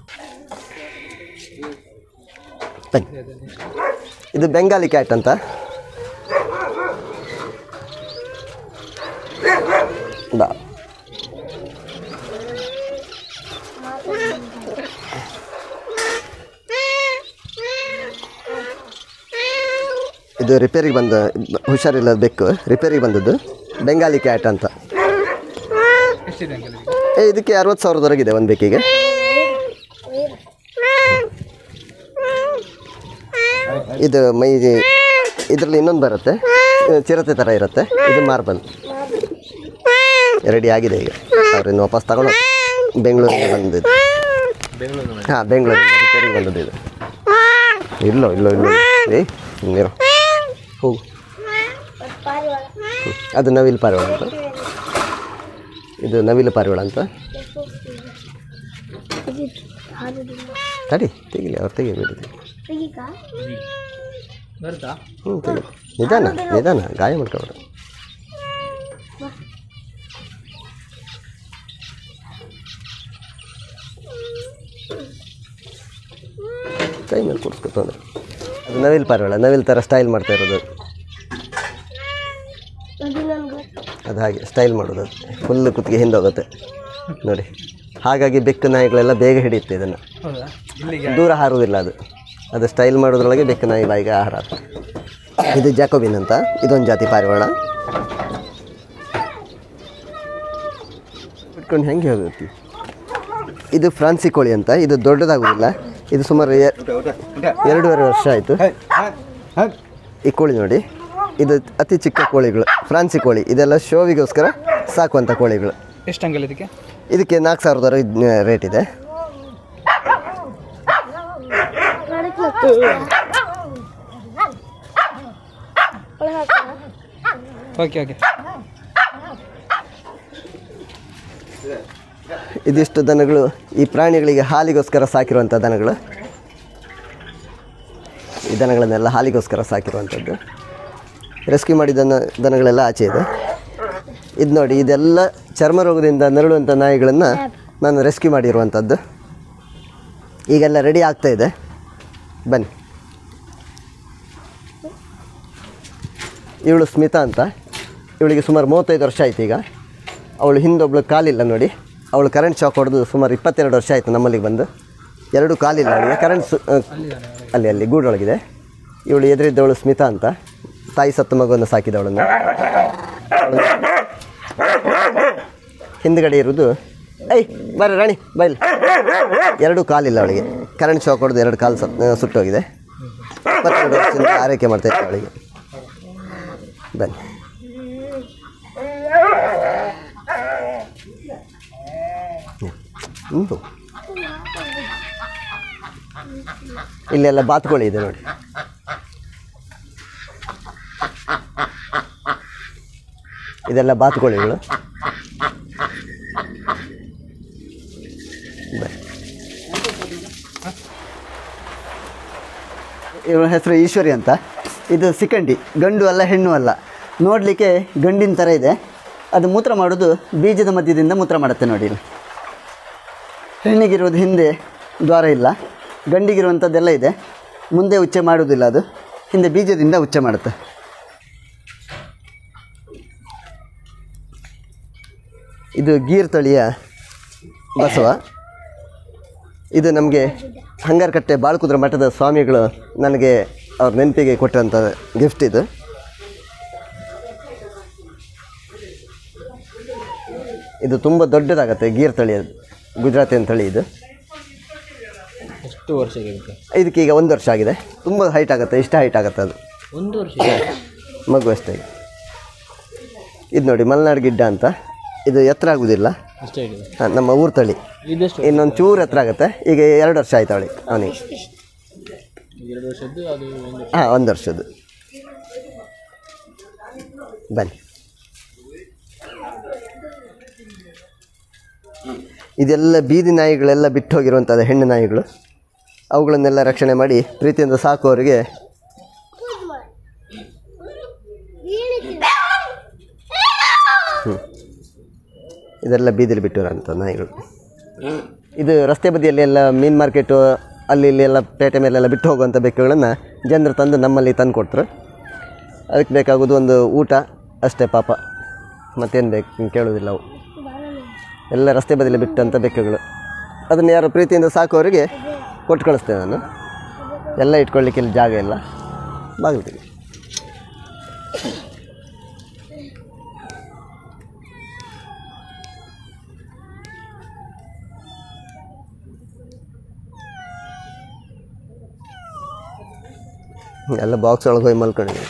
S1: ಬನ್ನಿ ಇದು ಬೆಂಗಾಲಿ ಕ್ಯಾಟ್ ಅಂತ ಬಾ ಇದು ರಿಪೇರಿಗೆ ಬಂದ ಹುಷಾರಿಲ್ಲದ ಬೆಕ್ಕು ರಿಪೇರಿಗೆ ಬಂದದ್ದು ಬೆಂಗಾಲಿ ಕ್ಯಾಟ್ ಅಂತ ಏ ಇದಕ್ಕೆ ಅರವತ್ತು ಸಾವಿರದವರೆಗಿದೆ ಒಂದು ಬೆಕ್ಕಿಗೆ ಇದು ಮೈ ಇದರಲ್ಲಿ ಇನ್ನೊಂದು ಬರುತ್ತೆ ಇದು ಚಿರತೆ ಥರ ಇರುತ್ತೆ ಇದು ಮಾರ್ಬಲ್ ರೆಡಿ ಆಗಿದೆ ಈಗ ಅವ್ರಿಂದ ವಾಪಸ್ ತಗೊಂಡು ಬೆಂಗಳೂರಿಗೆ ಬಂದಿದ್ದು ಹಾಂ ಬೆಂಗಳೂರಿಂದ ರಿಪೇರಿಗೆ ಬಂದದ್ದು ಇದು ಇಲ್ಲೋ ಇಲ್ಲೋ ಇಲ್ಲೋ ಏಯ್ ಹಿಂಗಿರೋ ಹೋಗು
S2: ಪಾರಿವಾಳ
S1: ಹ್ಮ್. ಅದು ನವಿಲು ಪಾರಿವಾಳ ಅಂತ ಇದು ನವಿಲು ಪಾರಿವಾಳ ಅಂತ
S2: ಇದು ಹಾದುದಿಲ್ಲ
S1: ತಡಿ ತೆಗಿಲಿ ಅವ್ರು ತೆಗಿಬೇಡಿ
S2: ತೆಗೀಕಾ
S3: ಬರುತ್ತಾ
S1: ಹ್ಞೂ ತೆಗಿ ನಿಧಾನ ನಿಧಾನ ಗಾಯ ಮಾಡ್ಕೊಬೇಡ ಕೈ ಮೇಲೆ ಕೂಡಿಸ್ಕೊತಂದ್ರೆ ಅದು ನವಿಲು ಪಾರಿವಾಳ ನವಿಲು ಥರ ಸ್ಟೈಲ್ ಮಾಡ್ತಾ ಇರೋದು
S2: ಅದು ನನ್ಗೆ
S1: ಅದು ಹಾಗೆ ಸ್ಟೈಲ್ ಮಾಡೋದು ಅದು ಫುಲ್ ಕುತ್ತಿಗೆ ಹಿಂದೆ ಹೋಗುತ್ತೆ ನೋಡಿ ಹಾಗಾಗಿ ಬೆಕ್ಕು ನಾಯಿಗಳೆಲ್ಲ ಬೇಗ ಹಿಡಿಯುತ್ತೆ ಇದನ್ನು
S3: ಹೌದಾ ಇಲ್ಲಿಗೆ
S1: ದೂರ ಹಾರುವುದಿಲ್ಲ ಅದು ಅದು ಸ್ಟೈಲ್ ಮಾಡೋದ್ರೊಳಗೆ ಬೆಕ್ಕು ನಾಯಿ ಬಾಯಿಗೆ ಆಹಾರ ಆಗ್ತದೆ. ಇದು ಜಾಕೋಬಿನ್ ಅಂತ ಇದೊಂದು ಜಾತಿ ಪಾರಿವಾಳ ಬಿಟ್ಕೊಂಡು ಹೆಂಗೆ ಹೋಗುತ್ತೆ ಇದು ಫ್ರಾನ್ಸಿ ಕೋಳಿ ಅಂತ ಇದು ದೊಡ್ಡದಾಗುವುದಿಲ್ಲ ಇದು ಸುಮಾರು ಎ- ಎರಡೂವರೆ ವರ್ಷ ಆಯಿತು ಈ ಕೋಳಿ ನೋಡಿ ಇದು ಅತಿ ಚಿಕ್ಕ ಕೋಳಿಗಳು ಫ್ರಾನ್ಸಿ ಕೋಳಿ ಇದೆಲ್ಲ ಶೋವಿಗೋಸ್ಕರ ಸಾಕುವಂಥ ಕೋಳಿಗಳು
S3: ಎಷ್ಟು ಅಂಗಲ್ ಇದಕ್ಕೆ
S1: ಇದಕ್ಕೆ ನಾಲ್ಕು ಸಾವಿರದವರೆಗೆ ರೇಟ್ ಇದೆ
S2: ಮಾಡಕ್ಕೆ ಒಳಗೆ ಹಾಕ್ತೀರಾ?
S3: ಓಕೆ ಓಕೆ
S1: ಇದಿಷ್ಟು ದನಗಳು ಈ ಪ್ರಾಣಿಗಳಿಗೆ ಹಾಲಿಗೋಸ್ಕರ ಸಾಕಿರುವಂಥ ದನಗಳು ಈ ದನಗಳನ್ನೆಲ್ಲ ಹಾಲಿಗೋಸ್ಕರ ಸಾಕಿರುವಂಥದ್ದು ರೆಸ್ಕ್ಯೂ ಮಾಡಿದ ದನ- ದನಗಳೆಲ್ಲ ಆಚೆ ಇದೆ ಇದು ನೋಡಿ ಇದೆಲ್ಲ ಚರ್ಮ ರೋಗದಿಂದ ನರಳುವಂಥ ನಾಯಿಗಳನ್ನು ನಾನು ರೆಸ್ಕ್ಯೂ ಮಾಡಿರುವಂಥದ್ದು ಈಗೆಲ್ಲ ರೆಡಿ ಆಗ್ತಾ ಇದೆ ಬನ್ನಿ ಇವಳು ಸ್ಮಿತಾ ಅಂತ ಇವಳಿಗೆ ಸುಮಾರು ಮೂವತ್ತೈದು ವರ್ಷ ಆಯ್ತು ಈಗ ಅವಳು ಹಿಂದೊಬ್ಳು ಕಾಲಿಲ್ಲ ನೋಡಿ ಅವಳು ಕರೆಂಟ್ ಶಾಕ್ ಹೊಡೆದು ಸುಮಾರು ಇಪ್ಪತ್ತೆರಡು ವರ್ಷ ಆಯಿತು ನಮ್ಮಲ್ಲಿಗೆ ಬಂದು ಎರಡು ಕಾಲಿಲ್ಲ ಅವಳಿಗೆ ಕರೆಂಟ್ ಸು ಆ, ಅಲ್ಲಿ ಅಲ್ಲಿ ಗೂಡೊಳಗಿದೆ ಇವಳು ಎದುರಿದ್ದವಳು ಸ್ಮಿತಾ ಅಂತ ತಾಯಿ ಸತ್ತ ಮಗುವನ್ನು ಸಾಕಿದವಳನ್ನು ಅವಳು ಹಿಂದ್ಗಡೆ ಇರೋದು ಐ ಬರ್ರಿ ರಾಣಿ ಬೈಲ್ ಎರಡು ಕಾಲಿಲ್ಲ ಅವಳಿಗೆ ಕರೆಂಟ್ ಶಾಕ್ ಹೊಡೆದು ಎರಡು ಕಾಲು ಸತ್ ಸುಟ್ಟೋಗಿದೆ ಇಪ್ಪತ್ತೆರಡು ವರ್ಷದಿಂದ ಆರೈಕೆ ಮಾಡ್ತಾ ಇದ್ದೆ ಅವಳಿಗೆ ಬನ್ನಿ ಹ್ಞೂ ಇಲ್ಲೆಲ್ಲ ಬಾತುಕೋಳಿ ಇದೆ ನೋಡಿ ಇದೆಲ್ಲ ಬಾತುಕೋಳಿಗಳು ಬನ್ನಿ. ಇವಳ ಹೆಸರು ಈಶ್ವರಿ ಅಂತ ಇದು ಸಿಕಂಡಿ ಗಂಡು ಅಲ್ಲ ಹೆಣ್ಣು ಅಲ್ಲ ನೋಡಲಿಕ್ಕೆ ಗಂಡಿನ ಥರ ಇದೆ ಅದು ಮೂತ್ರ ಮಾಡೋದು ಬೀಜದ ಮಧ್ಯದಿಂದ ಮೂತ್ರ ಮಾಡುತ್ತೆ ನೋಡಿ ಇಲ್ಲಿ ಹೆಣ್ಣಿಗಿರೋದು ಹಿಂದೆ ದ್ವಾರ ಇಲ್ಲ ಗಂಡಿಗಿರುವಂಥದ್ದೆಲ್ಲ ಇದೆ ಮುಂದೆ ಉಚ್ಚೆ ಮಾಡುವುದಿಲ್ಲ ಅದು ಹಿಂದೆ ಬೀಜದಿಂದ ಉಚ್ಚೆ ಮಾಡುತ್ತೆ ಇದು ಗೀರ್ ತಳಿಯ ಬಸವ ಇದು ನಮಗೆ ಹಂಗಾರಕಟ್ಟೆ ಬಾಳ್ಕುದ್ರ ಮಠದ ಸ್ವಾಮಿಗಳು ನನಗೆ ಅವ್ರ ನೆನಪಿಗೆ ಕೊಟ್ಟಂಥ ಗಿಫ್ಟ್ ಇದು ಇದು ತುಂಬ ದೊಡ್ಡದಾಗತ್ತೆ ಗೀರ್ ತಳಿ ಅದು ಗುಜರಾತಿಯನ್ ತಳಿ ಇದು
S3: ಎಷ್ಟು ವರ್ಷಕ್ಕೆ
S1: ಇದಕ್ಕೆ ಈಗ ಒಂದು ವರ್ಷ ಆಗಿದೆ ತುಂಬ ಹೈಟ್ ಆಗುತ್ತೆ ಇಷ್ಟ ಹೈಟ್ ಆಗುತ್ತೆ ಅದು
S3: ಒಂದು ವರ್ಷ
S1: ಮಗು ಅಷ್ಟೇ ಇದು ನೋಡಿ ಮಲೆನಾಡು ಗಿಡ್ಡ ಅಂತ ಇದು ಎತ್ತರ ಆಗುವುದಿಲ್ಲ
S3: ಅಷ್ಟೇ ಇದೆ
S1: ಹಾಂ ನಮ್ಮ ಊರು ತಳಿ
S3: ಇದೆಷ್ಟು
S1: ಇನ್ನೊಂದು ಚೂರು ಎತ್ತರ ಆಗುತ್ತೆ ಈಗ ಎರಡು ವರ್ಷ ಆಯ್ತು ಅವಳಿಗೆ ಅವನಿಗೆ
S3: ಎರಡು ವರ್ಷದ್ದು ಅದು ಒಂದು
S1: ಹಾಂ ಒಂದು ವರ್ಷದ್ದು ಬನ್ನಿ ಇದೆಲ್ಲ ಬೀದಿ ನಾಯಿಗಳೆಲ್ಲ ಬಿಟ್ಟು ಹೋಗಿರುವಂಥದ್ದು ಹೆಣ್ಣು ನಾಯಿಗಳು ಅವುಗಳನ್ನೆಲ್ಲ ರಕ್ಷಣೆ ಮಾಡಿ ಪ್ರೀತಿಯಿಂದ ಸಾಕುವವರಿಗೆ ಇದೆಲ್ಲ ಬೀದಿಲಿ ಬಿಟ್ಟಿರೋಂಥ ನಾಯಿಗಳು ಇದು ರಸ್ತೆ ಬದಿಯಲ್ಲಿ ಎಲ್ಲ ಮೀನು ಮಾರ್ಕೆಟು ಅಲ್ಲಿ ಇಲ್ಲಿ ಎಲ್ಲ ಪೇಟೆ ಮೇಲೆಲ್ಲ ಬಿಟ್ಟು ಹೋಗುವಂಥ ಬೆಕ್ಕುಗಳನ್ನು ಜನರು ತಂದು ನಮ್ಮಲ್ಲಿ ತಂದು ಕೊಡ್ತಾರೆ ಅದಕ್ಕೆ ಬೇಕಾಗೋದು ಒಂದು ಊಟ ಅಷ್ಟೇ ಪಾಪ ಮತ್ತೇನು ಬೇಕು ಕೇಳೋದಿಲ್ಲ ಅವು ಎಲ್ಲ ರಸ್ತೆ ಬದಿಯಲ್ಲಿ ಬಿಟ್ಟಂಥ ಬೆಕ್ಕುಗಳು ಅದನ್ನು ಯಾರು ಪ್ರೀತಿಯಿಂದ ಸಾಕೋರಿಗೆ ಕೊಟ್ಟು ಕಳಿಸ್ತೇನೆ ನಾನು ಎಲ್ಲ ಇಟ್ಕೊಳ್ಳಿಕ್ಕೆ ಇಲ್ಲಿ ಜಾಗ ಇಲ್ಲ ಬಾಗಿಲು ತೆಗಿ ಎಲ್ಲ ಬಾಕ್ಸ್ ಒಳಗೆ ಹೋಗಿ ಮಲ್ಕೊಂಡಿದ್ದೀನಿ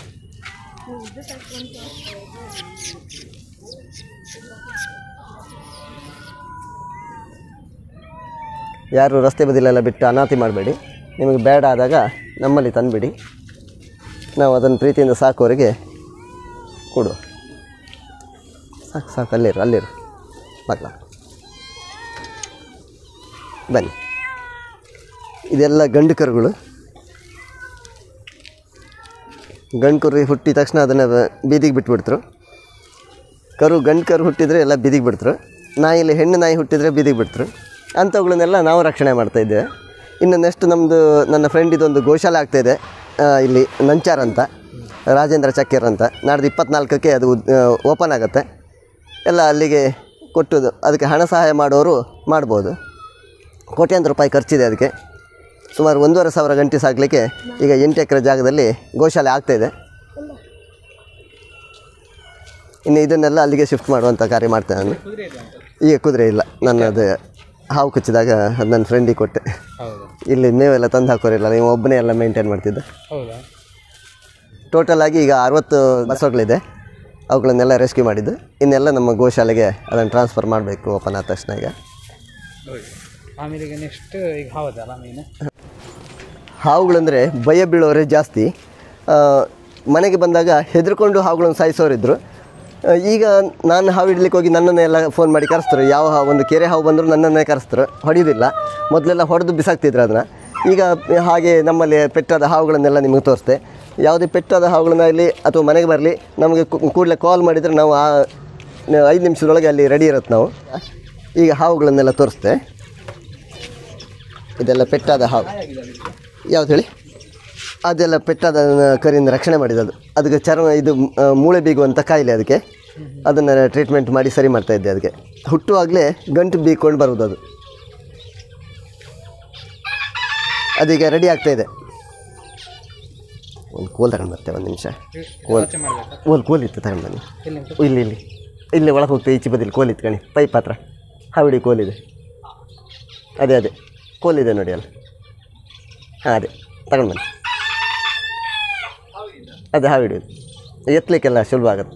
S1: ಯಾರು ರಸ್ತೆ ಬದಿಲೆಲ್ಲ ಬಿಟ್ಟು ಅನಾಥಿ ಮಾಡಬೇಡಿ ನಿಮಗೆ ಬೇಡ ಆದಾಗ ನಮ್ಮಲ್ಲಿ ತಂದುಬಿಡಿ ನಾವು ಅದನ್ನು ಪ್ರೀತಿಯಿಂದ ಸಾಕೋರಿಗೆ ಕೊಡುವ ಸಾಕು ಸಾಕು ಅಲ್ಲಿರು ಅಲ್ಲಿರು ಮಕ್ಕಳ ಬನ್ನಿ ಇದೆಲ್ಲ ಗಂಡು ಕರುಗಳು ಗಂಡು ಕರು ಹುಟ್ಟಿದ ತಕ್ಷಣ ಅದನ್ನು ಬೀದಿಗೆ ಬಿಟ್ಬಿಡ್ತರು ಕರು ಗಂಡು ಕರು ಹುಟ್ಟಿದರೆ ಎಲ್ಲ ಬೀದಿಗೆ ಬಿಡ್ತರು ನಾಯಿಲಿ ಹೆಣ್ಣು ನಾಯಿ ಹುಟ್ಟಿದರೆ ಬೀದಿಗೆ ಬಿಡ್ತರು ಅಂಥವುಗಳನ್ನೆಲ್ಲ ನಾವು ರಕ್ಷಣೆ ಮಾಡ್ತಾ ಇದ್ದೇವೆ ಇನ್ನು ನೆಕ್ಸ್ಟ್ ನಮ್ಮದು ನನ್ನ ಫ್ರೆಂಡ್ ಇದೊಂದು ಗೋಶಾಲೆ ಆಗ್ತಾಯಿದೆ ಆ, ಇಲ್ಲಿ ನಂಚಾರ್ ಅಂತ ರಾಜೇಂದ್ರ ಚಕ್ಕೆರ್ ಅಂತ ನಾಡ್ದು ಇಪ್ಪತ್ನಾಲ್ಕಕ್ಕೆ ಅದು ಓಪನ್ ಆಗುತ್ತೆ ಎಲ್ಲ ಅಲ್ಲಿಗೆ ಕೊಟ್ಟು ಅದಕ್ಕೆ ಹಣ ಸಹಾಯ ಮಾಡೋರು ಮಾಡ್ಬೋದು ಕೋಟ್ಯಾಂತರ ರೂಪಾಯಿ ಖರ್ಚಿದೆ ಅದಕ್ಕೆ ಸುಮಾರು ಒಂದೂವರೆ ಸಾವಿರ ಗಂಟೆ ಸಾಕಲಿಕ್ಕೆ ಈಗ ಎಂಟು ಎಕರೆ ಜಾಗದಲ್ಲಿ ಗೋಶಾಲೆ ಆಗ್ತಾಯಿದೆ ಇನ್ನು ಇದನ್ನೆಲ್ಲ ಅಲ್ಲಿಗೆ ಶಿಫ್ಟ್ ಮಾಡುವಂಥ ಕಾರ್ಯ ಮಾಡ್ತೇನೆ ನಾನು ಈಗ ಕುದುರೆ ಇಲ್ಲ ನಾನು ಅದು ಹಾವು ಕಚ್ಚಿದಾಗ ಅದು ನನ್ನ ಫ್ರೆಂಡಿಗೆ ಕೊಟ್ಟೆ
S3: ಹೌದಾ
S1: ಇಲ್ಲಿ ಮೇವೆಲ್ಲ ತಂದು ಹಾಕೋರಿಲ್ಲ ನೀವು ಒಬ್ಬನೇ ಎಲ್ಲ ಮೇಂಟೈನ್ ಮಾಡ್ತಿದ್ದೆ
S3: ಹೌದಾ
S1: ಟೋಟಲ್ ಆಗಿ ಈಗ ಅರವತ್ತು ಬಸ್ಸುಗಳಿದೆ ಅವುಗಳನ್ನೆಲ್ಲ ರೆಸ್ಕ್ಯೂ ಮಾಡಿದ್ದು ಇನ್ನೆಲ್ಲ ನಮ್ಮ ಗೋಶಾಲೆಗೆ ಅದನ್ನು ಟ್ರಾನ್ಸ್ಫರ್ ಮಾಡಬೇಕು ಓಪನ್ ಆದ ತಕ್ಷಣ ಈಗ
S3: ಆಮೇಲೆ ಈಗ ನೆಕ್ಸ್ಟ್ ಈಗ ಹೌದಲ್ಲ ಮೀನು
S1: ಹಾವುಗಳಂದರೆ ಭಯ ಬೀಳೋರೇ ಜಾಸ್ತಿ ಆ, ಮನೆಗೆ ಬಂದಾಗ ಹೆದರ್ಕೊಂಡು ಹಾವುಗಳನ್ನು ಸಾಯಿಸೋರಿದ್ರು ಆ, ಈಗ ನಾನು ಹಾವು ಹಿಡ್ಲಿಕ್ಕೆ ಹೋಗಿ ನನ್ನನ್ನೇ ಎಲ್ಲ ಫೋನ್ ಮಾಡಿ ಕರೆಸ್ತಾರೆ ಯಾವ ಹಾವು ಒಂದು ಕೆರೆ ಹಾವು ಬಂದರೂ ನನ್ನನ್ನೇ ಕರೆಸ್ತಾರೆ ಹೊಡೆಯೋದಿಲ್ಲ ಮೊದಲೆಲ್ಲ ಹೊಡೆದು ಬಿಸಾಕ್ತಿದ್ರು ಅದನ್ನು ಈಗ ಹಾಗೆ ನಮ್ಮಲ್ಲಿ ಪೆಟ್ಟಾದ ಹಾವುಗಳನ್ನೆಲ್ಲ ನಿಮಗೆ ತೋರಿಸ್ತೆ ಯಾವುದೇ ಪೆಟ್ಟಾದ ಹಾವುಗಳನ್ನಾಗಲಿ ಅಥವಾ ಮನೆಗೆ ಬರಲಿ ನಮಗೆ ಕೂಡಲೇ ಕಾಲ್ ಮಾಡಿದರೆ ನಾವು ಆ ಐದು ನಿಮಿಷದೊಳಗೆ ಅಲ್ಲಿ ರೆಡಿ ಇರುತ್ತೆ ನಾವು ಈಗ ಹಾವುಗಳನ್ನೆಲ್ಲ ತೋರಿಸ್ತೆ ಇದೆಲ್ಲ ಪೆಟ್ಟಾದ ಹಾವು ಯಾವ್ದು ಹೇಳಿ ಅದೆಲ್ಲ ಪೆಟ್ಟಾದ ಕರಿಯಿಂದ ರಕ್ಷಣೆ ಮಾಡಿದ್ದು ಅದು ಅದಕ್ಕೆ ಚರ್ಮ ಇದು ಆ, ಮೂಳೆ ಬೀಗುವಂಥ ಕಾಯಿಲೆ ಅದಕ್ಕೆ ಅದನ್ನು ಟ್ರೀಟ್ಮೆಂಟ್ ಮಾಡಿ ಸರಿ ಮಾಡ್ತಾ ಇದ್ದೆ ಅದಕ್ಕೆ ಹುಟ್ಟುವಾಗಲೇ ಗಂಟು ಬೀಕೊಂಡು ಬರುವುದು ಅದು ಅದೀಗ ರೆಡಿ ಆಗ್ತಾ ಇದೆ ಒಂದು ಕೋಲ್ ತಗೊಂಡು ಬರ್ತೇವೆ ಒಂದು ನಿಮಿಷ ಕೋಲ್ ಕೋಲ್ ಕೋಲ್ ಇತ್ತು ತಗೊಂಡು ಬನ್ನಿ ಇಲ್ಲಿ ಇಲ್ಲಿ ಇಲ್ಲಿ ಒಳಗೆ ಹೋಗ್ತೇವೆ ಈಚೆ ಬದಿಲಿ ಕೋಲ್ ಇತ್ತು ಕಣಿ ಪೈಪ್ ಹತ್ರ ಹಾವಿಡಿ ಕೋಲಿದೆ ಅದೇ ಅದೇ ಕೋಲಿದೆ ನೋಡಿ ಅಲ್ಲ ಹಾಂ ಅದೇ ತಗೊಂಡು ಬನ್ನಿ ಅದೇ ಹಾವಿಡಿಯೋದು ಎತ್ತಲಿಕ್ಕೆಲ್ಲ ಸುಲಭ ಆಗುತ್ತೆ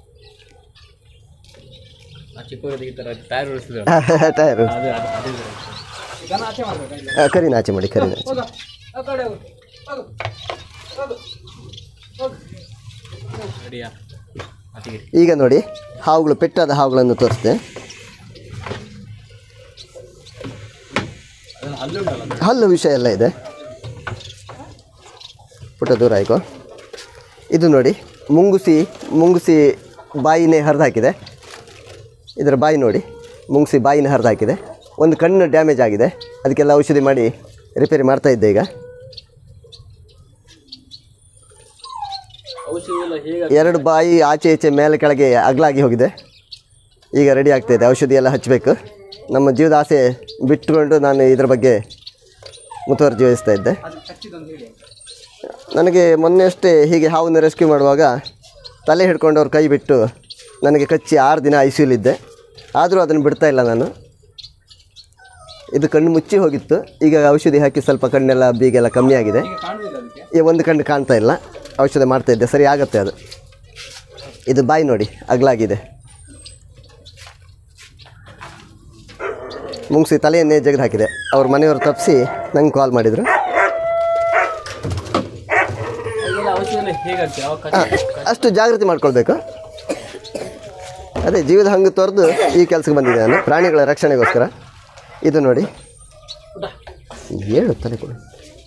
S3: ಚಿಕ್ಕ ಈ ಥರ ಟೈರ್ ಉಳಿಸಿದ್ರು
S1: ಟಯರು
S3: ಅದು ಅದು ಅದು ಇದು. ಇದನ್ನ ಆಚೆ ಮಾಡ್ಬೇಕಾ ಇಲ್ಲ?
S1: ಆ, ಕರಿನ ಆಚೆ ಮಾಡಿ ಕರಿನ ಆಚೆ
S3: ಹೋಗ ಆ ಕಡೆ ಹೋಗು ಹೋಗು ಹೋಗು ಹೋಗು ರೆಡಿಯಾ ಅತಿಗೆ
S1: ಈಗ ನೋಡಿ ಹಾವುಗಳು ಪೆಟ್ಟಾದ ಹಾವುಗಳನ್ನು ತೋರಿಸ್ದೆ
S3: ಅದನ್ನು ಅಲ್ಲುಂಟಲ್ಲ
S1: ಹಲ್ಲು ವಿಷಯ ಎಲ್ಲ ಇದೆ ಪುಟ್ಟ ದೂರ ಆಯ್ಕೋ ಇದು ನೋಡಿ ಮುಂಗುಸಿ ಮುಂಗುಸಿ ಬಾಯಿನೇ ಹರಿದು ಹಾಕಿದೆ ಇದರ ಬಾಯಿ ನೋಡಿ ಮುಂಗುಸಿ ಬಾಯಿನೇ ಹರಿದು ಹಾಕಿದೆ ಒಂದು ಕಣ್ಣು ಡ್ಯಾಮೇಜ್ ಆಗಿದೆ ಅದಕ್ಕೆಲ್ಲ ಔಷಧಿ ಮಾಡಿ ರಿಪೇರಿ ಮಾಡ್ತಾ ಇದ್ದೆ ಈಗ
S3: ಔಷಧಿ ಎಲ್ಲ ಹೇಗೆ
S1: ಎರಡು ಬಾಯಿ ಆಚೆ ಈಚೆ ಮೇಲೆ ಕೆಳಗೆ ಅಗಲಾಗಿ ಹೋಗಿದೆ ಈಗ ರೆಡಿ ಆಗ್ತಾಯಿದೆ ಔಷಧಿ ಎಲ್ಲ ಹಚ್ಚಬೇಕು ನಮ್ಮ ಜೀವದ ಆಸೆ ಬಿಟ್ಟುಕೊಂಡು ನಾನು ಇದರ ಬಗ್ಗೆ ಮುತುವರ್ಜಿ ವಹಿಸ್ತಾ ಇದ್ದೆ
S3: ಅದು ಕಚ್ಚಿದಂತ ಹೇಳಿ
S1: ನನಗೆ ಮೊನ್ನೆ ಅಷ್ಟೇ ಹೀಗೆ ಹಾವನ್ನು ರೆಸ್ಕ್ಯೂ ಮಾಡುವಾಗ ತಲೆ ಹಿಡ್ಕೊಂಡು ಅವ್ರ ಕೈ ಬಿಟ್ಟು ನನಗೆ ಕಚ್ಚಿ ಆರು ದಿನ ಐ ಇದ್ದೆ ಆದರೂ ಅದನ್ನು ಬಿಡ್ತಾ ಇಲ್ಲ ನಾನು ಇದು ಕಣ್ಣು ಮುಚ್ಚಿ ಹೋಗಿತ್ತು ಈಗ ಔಷಧಿ ಹಾಕಿ ಸ್ವಲ್ಪ ಕಣ್ಣೆಲ್ಲ ಬೀಗೆಲ್ಲ ಕಮ್ಮಿ ಆಗಿದೆ
S3: ಈಗ ಕಾಣುವುದಿಲ್ಲ ಅದಕ್ಕೆ
S1: ಈ ಒಂದು ಕಣ್ಣು ಕಾಣ್ತಾ ಇಲ್ಲ ಔಷಧಿ ಮಾಡ್ತಾ ಇದ್ದೆ ಸರಿ ಆಗುತ್ತೆ ಅದು ಇದು ಬಾಯಿ ನೋಡಿ ಅಗಲಾಗಿದೆ ಮುಂಗ್ಸಿ ತಲೆಯನ್ನೇ ಜಗದು ಹಾಕಿದೆ ಅವ್ರ ಮನೆಯವರು ತಪ್ಪಿಸಿ ನಂಗೆ ಕಾಲ್ ಮಾಡಿದರು
S3: ಅದೆಲ್ಲ ಔಷಧಿ ಎಲ್ಲ ಹೇಗೆ ಹಾಕ್ತೀರಾ ಅವಾಗ
S1: ಆ,
S3: ಕಚ್ಚಿ
S1: ಅಷ್ಟು ಜಾಗೃತಿ ಮಾಡ್ಕೊಳ್ಬೇಕು ಅದೇ ಜೀವದ ಹಂಗೆ ತೊರೆದು ಈ ಕೆಲಸಕ್ಕೆ ಬಂದಿದೆ ನಾನು ಪ್ರಾಣಿಗಳ ರಕ್ಷಣೆಗೋಸ್ಕರ ಇದು ನೋಡಿ ಹೇಳು ತಲೆ ಕೊಡು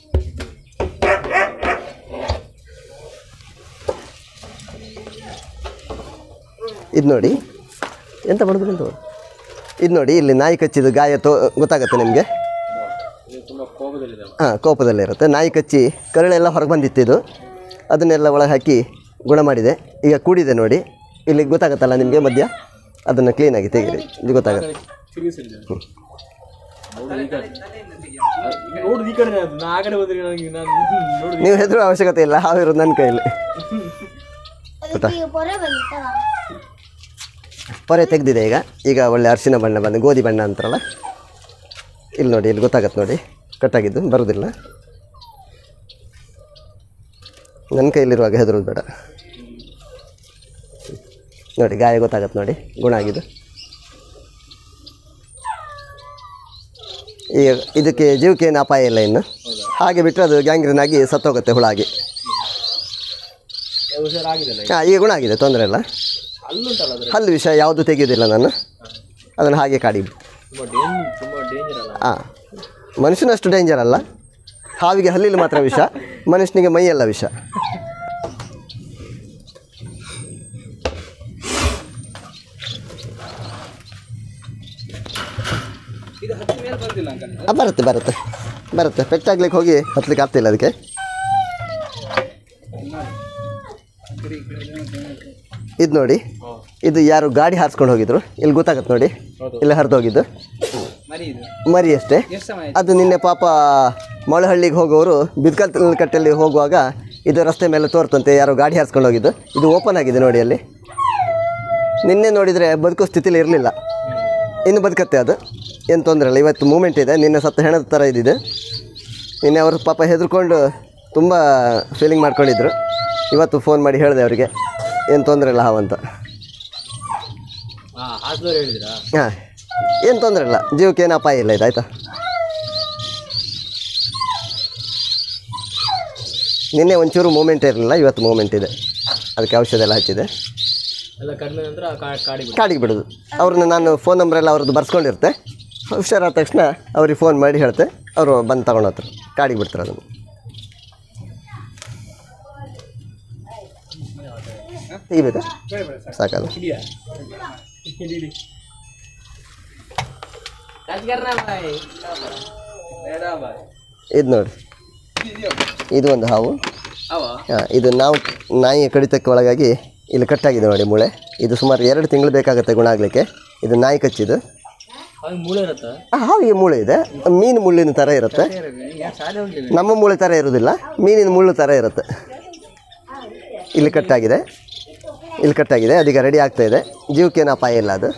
S1: ಇದು ನೋಡಿ ಎಂತ ಮಾಡೋದು ಅಂತ ಇದು ನೋಡಿ ಇಲ್ಲಿ ನಾಯಿ ಕಚ್ಚಿದ ಗಾಯ ತೋ ಗೊತ್ತಾಗುತ್ತೆ ನಿಮಗೆ
S3: ಇದು ತುಂಬ ಕೋಪದಲ್ಲಿದೆ
S1: ಹಾಂ ಕೋಪದಲ್ಲಿರುತ್ತೆ ನಾಯಿ ಕಚ್ಚಿ ಕರಳೆಲ್ಲ ಹೊರಗೆ ಬಂದಿತ್ತು ಇದು ಅದನ್ನೆಲ್ಲ ಒಳಗೆ ಹಾಕಿ ಗುಣ ಮಾಡಿದೆ ಈಗ ಕೂಡಿದೆ ನೋಡಿ ಇಲ್ಲಿ ಗೊತ್ತಾಗುತ್ತಲ್ಲ ನಿಮಗೆ ಮಧ್ಯ ಅದನ್ನು ಕ್ಲೀನಾಗಿ ತೆಗೀರಿ ಇದು ಗೊತ್ತಾಗುತ್ತೆ
S3: ಸೀರಿಯಸ್ ಇದೆ ನೋಡು ಈ ಕಡೆ ನೋಡು ಈ ಕಡೆ ಅದು. ನಾ ಆ ಕಡೆ ಹೋದ್ರೆ ನನಗೆ ನಾನು ನೋಡು
S1: ನೀವು ಹೆದರೋ ಅವಶ್ಯಕತೆ ಇಲ್ಲ ಹಾವಿರೋದು ನನ್ನ ಕೈಯಲ್ಲಿ
S2: ಅದಕ್ಕೆ ಈಗ ಪೊರೆ ಬಂದಿತ್ತಲ್ಲ
S1: ಪೊರೆ ತೆಗೆದಿದೆ ಈಗ ಈಗ ಒಳ್ಳೆ ಅರಿಶಿನ ಬಣ್ಣ ಬಂದು ಗೋಧಿ ಬಣ್ಣ ಅಂತಾರಲ್ಲ ಇಲ್ಲಿ ನೋಡಿ ಇಲ್ಲಿ ಗೊತ್ತಾಗತ್ತೆ ನೋಡಿ ಕಟ್ಟಾಗಿದ್ದು ಬರೋದಿಲ್ಲ ನನ್ನ ಕೈಯಲ್ಲಿರುವಾಗ ಹೆದರೋದು ಬೇಡ ನೋಡಿ ಗಾಯ ಗೊತ್ತಾಗತ್ತೆ ನೋಡಿ ಗುಣ ಆಗಿದ್ದು ಈಗ ಇದಕ್ಕೆ ಜೀವಕ್ಕೆ ಏನು ಅಪಾಯ ಇಲ್ಲ ಇನ್ನು ಹಾಗೆ ಬಿಟ್ಟರೆ ಅದು ಗ್ಯಾಂಗ್ರೀನ್ ಆಗಿ ಸತ್ತೋಗುತ್ತೆ ಹುಳ ಆಗಿ
S3: ಹುಷಾರಾಗಿದೆಲ್ಲ ಈಗ.
S1: ಹಾಂ ಈಗ ಗುಣ ಆಗಿದೆ ತೊಂದರೆ ಇಲ್ಲ
S3: ಅಲ್ಲುಂಟಲ್ಲ ಅದ್ರ
S1: ಹಲ್ಲು ವಿಷಯ ಯಾವುದು ತೆಗೆಯೋದಿಲ್ಲ ನಾನು ಅದನ್ನು ಹಾಗೆ ಕಾಡಿ
S3: ತುಂಬ ಡೇಂಜ್ ತುಂಬ ಡೇಂಜರ್ ಅಲ್ಲ
S1: ಹಾಂ ಮನುಷ್ಯನಷ್ಟು ಡೇಂಜರ್ ಅಲ್ಲ ಹಾವಿಗೆ ಹಲ್ಲಿಲು ಮಾತ್ರ ವಿಷ ಮನುಷ್ಯನಿಗೆ ಮೈಯೆಲ್ಲ ವಿಷ
S3: ಇದು ಹತ್ತು ಮೇಲೆ ಬಂದಿಲ್ಲ ಅಂಕಲ್
S1: ಆ, ಬರುತ್ತೆ ಬರುತ್ತೆ ಬರುತ್ತೆ ಪೆಟ್ಟಾಗ್ಲಿಕ್ಕೆ ಹೋಗಿ ಹತ್ಲಿಕ್ಕೆ ಆಗ್ತಿಲ್ಲ ಅದಕ್ಕೆ ಇದು ನೋಡಿ ಇದು ಯಾರು ಗಾಡಿ ಹಾರಿಸ್ಕೊಂಡು ಹೋಗಿದ್ರು ಇಲ್ಲಿ ಗೊತ್ತಾಗತ್ತೆ ನೋಡಿ ಇಲ್ಲಿ ಹರಿದು ಹೋಗಿದ್ದು
S3: ಮರಿ ಇದು
S1: ಮರಿ ಅಷ್ಟೇ
S3: ಎಷ್ಟು ಸಮಯ
S1: ಅದು ನಿನ್ನೆ ಪಾಪ ಮೊಳಹಳ್ಳಿಗೆ ಹೋಗೋರು ಬಿದ್ಕಲ್ ಕಟ್ಟೆಯಲ್ಲಿ ಹೋಗುವಾಗ ಇದು ರಸ್ತೆ ಮೇಲೆ ತೋರ್ತಂತೆ ಯಾರೋ ಗಾಡಿ ಹಾರಿಸ್ಕೊಂಡು ಹೋಗಿದ್ದು ಇದು ಓಪನ್ ಆಗಿದೆ ನೋಡಿ ಅಲ್ಲಿ ನಿನ್ನೆ ನೋಡಿದರೆ ಬದುಕೋ ಸ್ಥಿತಿಲಿ ಇರಲಿಲ್ಲ ಇನ್ನು ಬದುಕತ್ತೆ ಅದು ಏನು ತೊಂದರೆ ಇಲ್ಲ ಇವತ್ತು ಮೂಮೆಂಟ್ ಇದೆ ನಿನ್ನೆ ಸತ್ತ ಹೆಣದ ಥರ ಇದ್ದಿದೆ ನಿನ್ನೆ ಅವರು ಪಾಪ ಹೆದರ್ಕೊಂಡು ತುಂಬ ಫೀಲಿಂಗ್ ಮಾಡ್ಕೊಂಡಿದ್ರು ಇವತ್ತು ಫೋನ್ ಮಾಡಿ ಹೇಳಿದೆ ಅವರಿಗೆ ಏನು ತೊಂದರೆ ಇಲ್ಲ ಹಾವಂತ
S3: ಹಾಂ ಹಾಸ್ದವ್ರು ಹೇಳಿದ್ರಾ
S1: ಹಾಂ ಏನು ತೊಂದರೆ ಇಲ್ಲ ಜೀವಕ್ಕೆ ಏನು ಅಪಾಯ ಇಲ್ಲ ಇದಾಯ್ತಾ ನಿನ್ನೆ ಒಂಚೂರು ಮೂಮೆಂಟ್ ಇರಲಿಲ್ಲ ಇವತ್ತು ಮೂಮೆಂಟ್ ಇದೆ ಅದಕ್ಕೆ ಔಷಧ ಎಲ್ಲ ಹಚ್ಚಿದೆ
S3: ಎಲ್ಲ ಕಡಿಮೆ ನಂತರ ಕಾ- ಕಾಡಿ ಬಿಡು
S1: ಕಾಡಿಗೆ ಬಿಡೋದು ಅವ್ರನ್ನ ನಾನು ಫೋನ್ ನಂಬರ್ ಎಲ್ಲ ಅವ್ರದ್ದು ಬರ್ಸ್ಕೊಂಡಿರ್ತೆ ಹುಷಾರಾದ ತಕ್ಷಣ ಅವ್ರಿಗೆ ಫೋನ್ ಮಾಡಿ ಹೇಳ್ತೆ ಅವರು ಬಂದು ತಗೊಂಡು ಹೋಗ್ತಾರೆ ಕಾಡಿಗೆ ಬಿಡ್ತಾರೆ ಅದನ್ನು ತೆಗಿಬೇಕಾ ಸಾಕಲ್ಲ
S3: ಹಿಡಿಯಾ ಹಿಡಿ ಹಿಡಿ ಬೇಡ ಬಾಯ್
S1: ಇದು ನೋಡಿ ಇದು ಒಂದು ಹಾವು ಹಾಂ ಇದು ನಾವು ನಾಯಿಯ ಕಡಿತಕ್ಕೆ ಒಳಗಾಗಿ ಇಲ್ಲಿ ಕಟ್ಟಾಗಿದೆ ನೋಡಿ ಮೂಳೆ ಇದು ಸುಮಾರು ಎರಡು ತಿಂಗಳು ಬೇಕಾಗುತ್ತೆ ಗುಣ ಆಗಲಿಕ್ಕೆ ಇದು ನಾಯಿ ಕಚ್ಚಿದು
S3: ಮೂಳೆ ಇರುತ್ತೆ
S1: ಆ, ಹಾವಿಗೆ ಮೂಳೆ ಇದೆ ಮೀನು ಮುಳ್ಳಿನ ಥರ ಇರುತ್ತೆ ನಮ್ಮ ಮೂಳೆ ಥರ ಇರೋದಿಲ್ಲ ಮೀನಿನ ಮುಳ್ಳು ಥರ ಇರುತ್ತೆ ಇಲ್ಲಿ ಕಟ್ಟಾಗಿದೆ ಇಲ್ಲಿ ಕಟ್ಟಾಗಿದೆ ಅದೀಗ ರೆಡಿ ಆಗ್ತಾ ಇದೆ ಜೀವಕ್ಕೇನು ಅಪಾಯ ಇಲ್ಲ ಅದು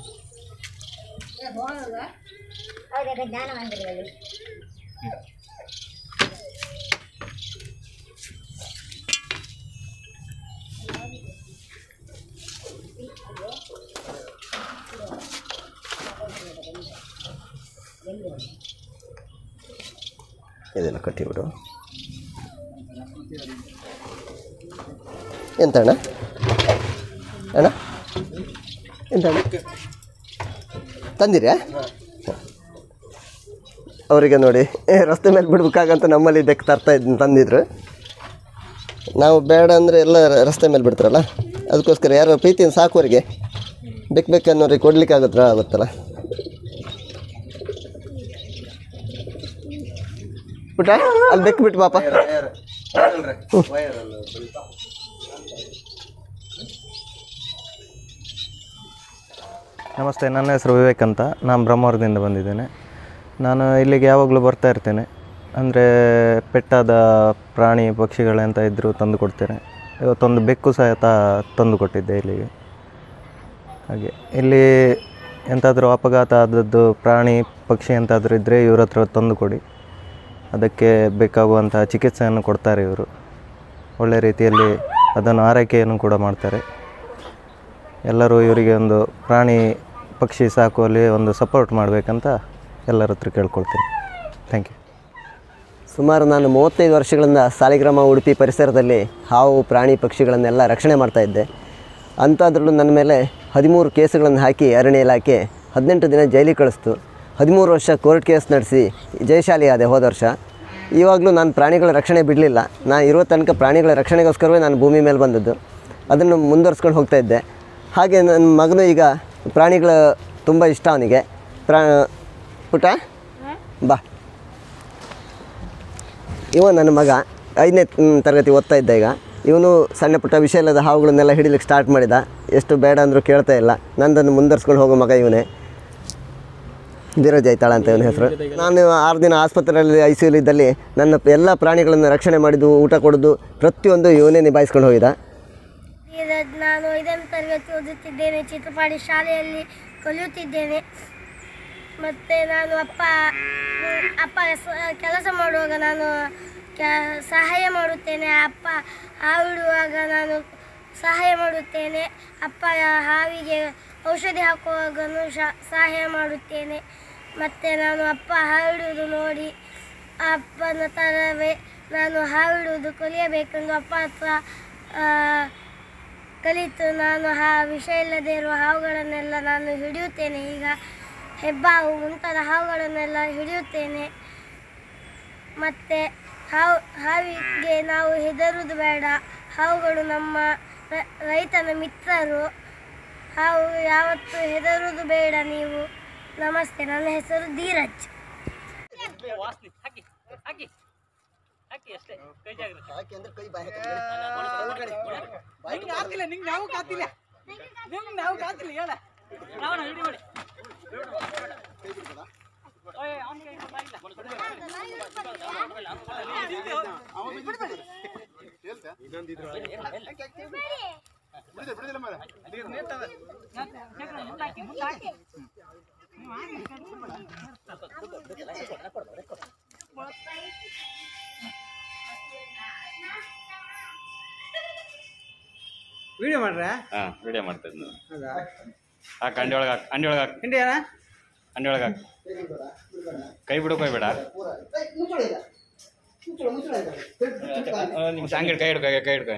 S1: ಇದೆಲ್ಲ ಕಟ್ಟಿಬಿಡು ಎಂತ ಅಣ್ಣ ಅಣ್ಣ ಎಂತ ಅಣ್ಣ ತಂದಿರ್ಯಾ ಅವರಿಗೆ ನೋಡಿ ಏ, ರಸ್ತೆ ಮೇಲೆ ಬಿಡ್ಬೇಕಾಗಂತ ನಮ್ಮಲ್ಲಿ ಇದಕ್ಕೆ ತರ್ತಾ ಇದ್ ತಂದಿದ್ರು ನಾವು ಬೇಡ ಅಂದರೆ ಎಲ್ಲ ರ- ರಸ್ತೆ ಮೇಲೆ ಬಿಡ್ತಾರಲ್ಲ ಅದಕ್ಕೋಸ್ಕರ ಯಾರೋ ಪ್ರೀತಿಯಿಂದ ಸಾಕುವರಿಗೆ ಬೇಕು ಬೇಕನ್ನೋರಿಗೆ ಕೊಡ್ಲಿಕ್ಕೆ ಆಗುತ್ತಾ ಆಗುತ್ತಲ್ಲ ಬಿಟ್ಟ ಅಲ್ಲಿ ಬೆಕ್ಕು ಬಿಟ್ಟು ಪಾಪ
S4: ನಮಸ್ತೆ ನನ್ನ ಹೆಸರು ವಿವೇಕ್ ಅಂತ ನಾನು ಬ್ರಹ್ಮವರದಿಂದ ಬಂದಿದ್ದೇನೆ ನಾನು ಇಲ್ಲಿಗೆ ಯಾವಾಗಲೂ ಬರ್ತಾ ಇರ್ತೇನೆ ಅಂದರೆ ಪೆಟ್ಟಾದ ಪ್ರಾಣಿ ಪಕ್ಷಿಗಳೆಂತ ಇದ್ದರೂ ತಂದು ಕೊಡ್ತೇನೆ ಇವತ್ತೊಂದು ಬೆಕ್ಕು ಸಹಿತ ತಂದು ಕೊಟ್ಟಿದ್ದೆ ಇಲ್ಲಿಗೆ ಹಾಗೆ ಇಲ್ಲಿ ಎಂತಾದರೂ ಅಪಘಾತ ಆದದ್ದು ಪ್ರಾಣಿ ಪಕ್ಷಿ ಎಂತಾದರೂ ಇದ್ದರೆ ಇವ್ರ ಹತ್ರ ತಂದು ಕೊಡಿ ಅದಕ್ಕೆ ಬೇಕಾಗುವಂಥ ಚಿಕಿತ್ಸೆಯನ್ನು ಕೊಡ್ತಾರೆ ಇವರು ಒಳ್ಳೆ ರೀತಿಯಲ್ಲಿ ಅದನ್ನು ಆರೈಕೆಯನ್ನು ಕೂಡ ಮಾಡ್ತಾರೆ ಎಲ್ಲರೂ ಇವರಿಗೆ ಒಂದು ಪ್ರಾಣಿ ಪಕ್ಷಿ ಸಾಕುವಲ್ಲಿ ಒಂದು ಸಪೋರ್ಟ್ ಮಾಡಬೇಕಂತ ಎಲ್ಲರ ಹತ್ರ ಕೇಳ್ಕೊಳ್ತೀನಿ ಥ್ಯಾಂಕ್ ಯು
S1: ಸುಮಾರು ನಾನು ಮೂವತ್ತೈದು ವರ್ಷಗಳಿಂದ ಸಾಲಿಗ್ರಾಮ ಉಡುಪಿ ಪರಿಸರದಲ್ಲಿ ಹಾವು ಪ್ರಾಣಿ ಪಕ್ಷಿಗಳನ್ನೆಲ್ಲ ರಕ್ಷಣೆ ಮಾಡ್ತಾ ಇದ್ದೆ ಅಂಥದ್ರಲ್ಲೂ ನನ್ನ ಮೇಲೆ ಹದಿಮೂರು ಕೇಸುಗಳನ್ನು ಹಾಕಿ ಅರಣ್ಯ ಇಲಾಖೆ ಹದಿನೆಂಟು ದಿನ ಜೈಲಿಗೆ ಕಳಿಸ್ತು ಹದಿಮೂರು ವರ್ಷ ಕೋರ್ಟ್ ಕೇಸ್ ನಡೆಸಿ ಜಯಶಾಲಿ ಆದೆ ಹೋದ ವರ್ಷ ಇವಾಗಲೂ ನಾನು ಪ್ರಾಣಿಗಳ ರಕ್ಷಣೆ ಬಿಡಲಿಲ್ಲ ನಾನು ಇರೋ ತನಕ ಪ್ರಾಣಿಗಳ ರಕ್ಷಣೆಗೋಸ್ಕರವೇ ನಾನು ಭೂಮಿ ಮೇಲೆ ಬಂದದ್ದು ಅದನ್ನು ಮುಂದುವರ್ಸ್ಕೊಂಡು ಹೋಗ್ತಾ ಇದ್ದೆ ಹಾಗೆ ನನ್ನ ಮಗನು ಈಗ ಪ್ರಾಣಿಗಳ ತುಂಬ ಇಷ್ಟ ಅವನಿಗೆ ಪ್ರಾ ಪುಟ ಬಾ ಇವ ನನ್ನ ಮಗ ಐದನೇ ತರಗತಿ ಓದ್ತಾ ಇದ್ದ ಈಗ ಇವನು ಸಣ್ಣ ಪುಟ್ಟ ವಿಷಯ ಇಲ್ಲದ ಹಾವುಗಳನ್ನೆಲ್ಲ ಹಿಡಿಲಿಕ್ಕೆ ಸ್ಟಾರ್ಟ್ ಮಾಡಿದ ಎಷ್ಟು ಬೇಡ ಅಂದರೂ ಕೇಳ್ತಾ ಇಲ್ಲ ನಂದನ್ನು ಮುಂದರ್ಸ್ಕೊಂಡು ಹೋಗೋ ಮಗ ಇವನೇ ಧೀರಜ್ ಐತಾಳ ಅಂತ ಇವನ ಹೆಸರು ನಾನು ಆರು ದಿನ ಆಸ್ಪತ್ರೆಯಲ್ಲಿ ಐ ಸಿ ಇದ್ದಲ್ಲಿ ನನ್ನ ಎಲ್ಲ ಪ್ರಾಣಿಗಳನ್ನು ರಕ್ಷಣೆ ಮಾಡಿದ್ದು ಊಟ ಕೊಡೋದು ಪ್ರತಿಯೊಂದು ಇವನೇ ನಿಭಾಯಿಸ್ಕೊಂಡು ಹೋಗಿದ್ದ
S2: ಧೀರಜ್ ನಾನು ಐದನೇ ತರಗತಿ ಓದುತ್ತಿದ್ದೇನೆ ಚಿತ್ರಪಾಡಿ ಶಾಲೆಯಲ್ಲಿ ಕಲಿಯುತ್ತಿದ್ದೇನೆ ಮತ್ತು ನಾನು ಅಪ್ಪ ಹ್ಮ್, ಅಪ್ಪ ಸ- ಕೆಲಸ ಮಾಡುವಾಗ ನಾನು ಕ- ಸಹಾಯ ಮಾಡುತ್ತೇನೆ ಅಪ್ಪ ಹಾವಿಡುವಾಗ ನಾನು ಸಹಾಯ ಮಾಡುತ್ತೇನೆ ಅಪ್ಪ ಹಾವಿಗೆ ಔಷಧಿ ಹಾಕುವಾಗನು ಶ ಸಹಾಯ ಮಾಡುತ್ತೇನೆ ಮತ್ತು ನಾನು ಅಪ್ಪ ಹಾವಿಡುವುದು ನೋಡಿ ಅಪ್ಪನ ಥರವೇ ನಾನು ಹಾವಿಡುವುದು ಕಲಿಯಬೇಕೆಂದು ಅಪ್ಪ ಹತ್ರ ಆ, ಕಲಿತು ನಾನು ಹಾ ವಿಷ ಇಲ್ಲದೆ ಇರುವ ಹಾವುಗಳನ್ನೆಲ್ಲ ನಾನು ಹಿಡಿಯುತ್ತೇನೆ ಈಗ ಹೆಬ್ಬಾವು ಮುಂತಾದ ಹಾವುಗಳನ್ನೆಲ್ಲ ಹಿಡಿಯುತ್ತೇನೆ ಮತ್ತು ಹಾವು ಹಾವಿಗೆ ನಾವು ಹೆದರುವುದು ಬೇಡ ಹಾವುಗಳು ನಮ್ಮ ರ- ರೈತನ ಮಿತ್ರರು ಹಾವು ಯಾವತ್ತೂ ಹೆದರುವುದು ಬೇಡ ನೀವು ನಮಸ್ತೆ ನನ್ನ ಹೆಸರು ಧೀರಜ್
S5: ವಿಡಿಯೋ ಮಾಡ್ರೆ
S6: ಹಾಂ ವಿಡಿಯೋ ಮಾಡ್ತಾ ಇದ್ನು ಹಾಕ ಅಂಡಿ ಒಳಗೆ ಹಾಕ್ ಅಂಡಿ ಒಳಗೆ ಹಾಕ್
S5: ಹಿಂಡಿ ಅಣ್ಣ
S6: ಅಂಡಿ ಒಳಗೆ ಹಾಕ್ ಕೈ ಬಿಡು ಕೈ ಬೇಡ ನಿಮ್ಮ ಹಂಗೆ ಕೈ ಹಿಡ್ಕ ಕೈ ಹಿಡ್ಕ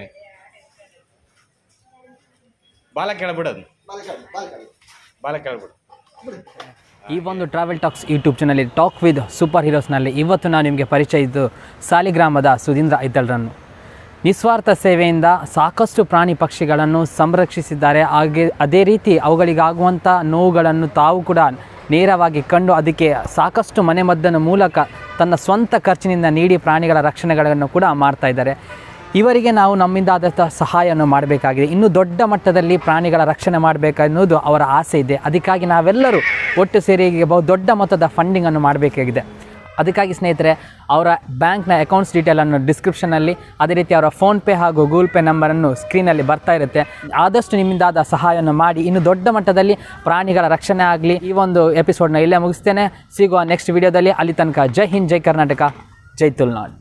S6: ಬಾಲ ಕೆಳಬಿಡೋದು ಬಾಲ ಕೆಳಬಿಡು
S3: ಈ ಒಂದು travel talks YouTube channel talk with super ಹೀರೋಸ್ನಲ್ಲಿ ಇವತ್ತು ನಾನು ನಿಮಗೆ ಪರಿಚಯ ಇದ್ದು ಸಾಲಿಗ್ರಾಮದ ಸುಧೀಂದ್ರ ಐತಳ್ರನ್ನು ನಿಸ್ವಾರ್ಥ ಸೇವೆಯಿಂದ ಸಾಕಷ್ಟು ಪ್ರಾಣಿ ಪಕ್ಷಿಗಳನ್ನು ಸಂರಕ್ಷಿಸಿದ್ದಾರೆ ಹಾಗೆ ಅದೇ ರೀತಿ ಅವುಗಳಿಗಾಗುವಂಥ ನೋವುಗಳನ್ನು ತಾವು ಕೂಡ ನೇರವಾಗಿ ಕಂಡು ಅದಕ್ಕೆ ಸಾಕಷ್ಟು ಮನೆಮದ್ದನ ಮೂಲಕ ತನ್ನ ಸ್ವಂತ ಖರ್ಚಿನಿಂದ ನೀಡಿ ಪ್ರಾಣಿಗಳ ರಕ್ಷಣೆಗಳನ್ನು ಕೂಡ ಮಾಡ್ತಾ ಇದ್ದಾರೆ ಇವರಿಗೆ ನಾವು ನಮ್ಮಿಂದ ಆದಂಥ ಸಹಾಯವನ್ನು ಮಾಡಬೇಕಾಗಿದೆ ಇನ್ನೂ ದೊಡ್ಡ ಮಟ್ಟದಲ್ಲಿ ಪ್ರಾಣಿಗಳ ರಕ್ಷಣೆ ಮಾಡಬೇಕನ್ನೋದು ಅವರ ಆಸೆ ಇದೆ ಅದಕ್ಕಾಗಿ ನಾವೆಲ್ಲರೂ ಒಟ್ಟು ಸೇರಿ ಈಗ ಬಹು ದೊಡ್ಡ ಮೊತ್ತದ ಫಂಡಿಂಗನ್ನು ಮಾಡಬೇಕಾಗಿದೆ ಅದಕ್ಕಾಗಿ ಸ್ನೇಹಿತರೆ ಅವರ ಬ್ಯಾಂಕ್ನ ಅಕೌಂಟ್ಸ್ ಡೀಟೇಲನ್ನು ಡಿಸ್ಕ್ರಿಪ್ಷನಲ್ಲಿ ಅದೇ ರೀತಿ ಅವರ ಫೋನ್ಪೇ ಹಾಗೂ ಗೂಗಲ್ ಪೇ ನಂಬರನ್ನು ಸ್ಕ್ರೀನಲ್ಲಿ ಬರ್ತಾ ಇರುತ್ತೆ ಆದಷ್ಟು ನಿಮ್ಮಿಂದಾದ ಸಹಾಯವನ್ನು ಮಾಡಿ ಇನ್ನು ದೊಡ್ಡ ಮಟ್ಟದಲ್ಲಿ ಪ್ರಾಣಿಗಳ ರಕ್ಷಣೆ ಆಗಲಿ ಈ ಒಂದು ಎಪಿಸೋಡ್ನ ಇಲ್ಲೇ ಮುಗಿಸ್ತೇನೆ ಸಿಗುವ ನೆಕ್ಸ್ಟ್ ವಿಡಿಯೋದಲ್ಲಿ ಅಲ್ಲಿ ತನಕ ಜೈ ಹಿಂದ್ ಜೈ ಕರ್ನಾಟಕ ಜೈ ತುಳ್ನಾಡ್